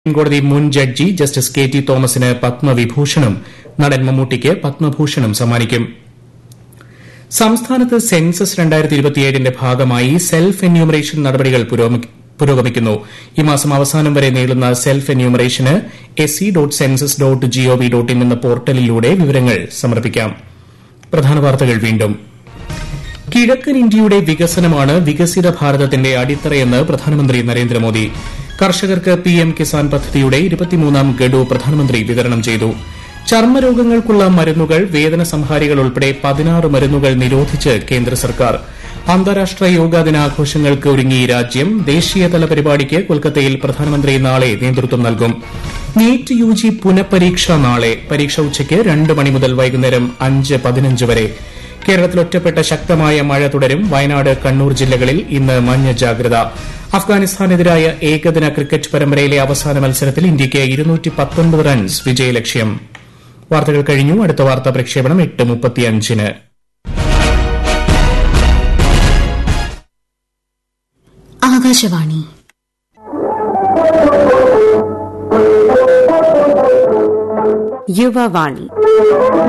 സുപ്രീംകോടതി മുൻ judge justice K T തോമസിന് പത്മവിഭൂഷണും നടൻ മമ്മൂട്ടിക്ക് പത്മഭൂഷണും സമ്മാനിക്കും സംസ്ഥാനത്ത് സെൻസസ് ന്റെ ഭാഗമായി സെൽഫ് എന്യൂമറേഷൻ നടപടികൾ പുരോഗമിക്കുന്നു ഈ മാസം അവസാനം വരെ നീളുന്ന സെൽഫ് എന്യൂമറേഷന് S C dot census dot G O V dot in എന്ന പോർട്ടലിലൂടെ വിവരങ്ങൾ സമർപ്പിക്കാം പ്രധാന വാർത്തകൾ വീണ്ടും കിഴക്കൻ ഇന്ത്യയുടെ വികസനമാണ് വികസിത ഭാരതത്തിന്റെ അടിത്തറയെന്ന് പ്രധാനമന്ത്രി നരേന്ദ്രമോദി കർഷകർക്ക് പിഎം കിസാൻ പദ്ധതിയുടെ ഇരുപത്തിമൂന്നാം ഗഡു പ്രധാനമന്ത്രി വിതരണം ചെയ്തു ചർമ്മരോഗങ്ങൾക്കുള്ള മരുന്നുകൾ വേദന സംഹാരികൾ ഉൾപ്പെടെ പതിനാറ് മരുന്നുകൾ നിരോധിച്ച് കേന്ദ്ര സർക്കാർ അന്താരാഷ്ട്ര യോഗാ ദിനാഘോഷങ്ങൾക്ക് ഒരുങ്ങി രാജ്യം ദേശീയതല പരിപാടിക്ക് കൊൽക്കത്തയിൽ പ്രധാനമന്ത്രി നാളെ നേതൃത്വം നൽകും നീറ്റ് യുജി പുനഃപരീക്ഷ നാളെ പരീക്ഷ ഉച്ചയ്ക്ക് രണ്ട് മണി മുതൽ വൈകുന്നേരം അഞ്ച് പതിനഞ്ച് വരെ കേരളത്തിൽ ഒറ്റപ്പെട്ട ശക്തമായ മഴ തുടരും വയനാട് കണ്ണൂർ ജില്ലകളിൽ ഇന്ന് മഞ്ഞ ജാഗ്രത അഫ്ഗാനിസ്ഥാനെതിരായ ഏകദിന ക്രിക്കറ്റ് പരമ്പരയിലെ അവസാന മത്സരത്തിൽ ഇന്ത്യയ്ക്ക് റൺസ് വിജയലക്ഷ്യം വാർത്തകൾ കഴിഞ്ഞു അടുത്ത വാർത്താ പ്രക്ഷേപണം എട്ട് മുപ്പത്തിയഞ്ചിന് ആകാശവാണി യുവവാണി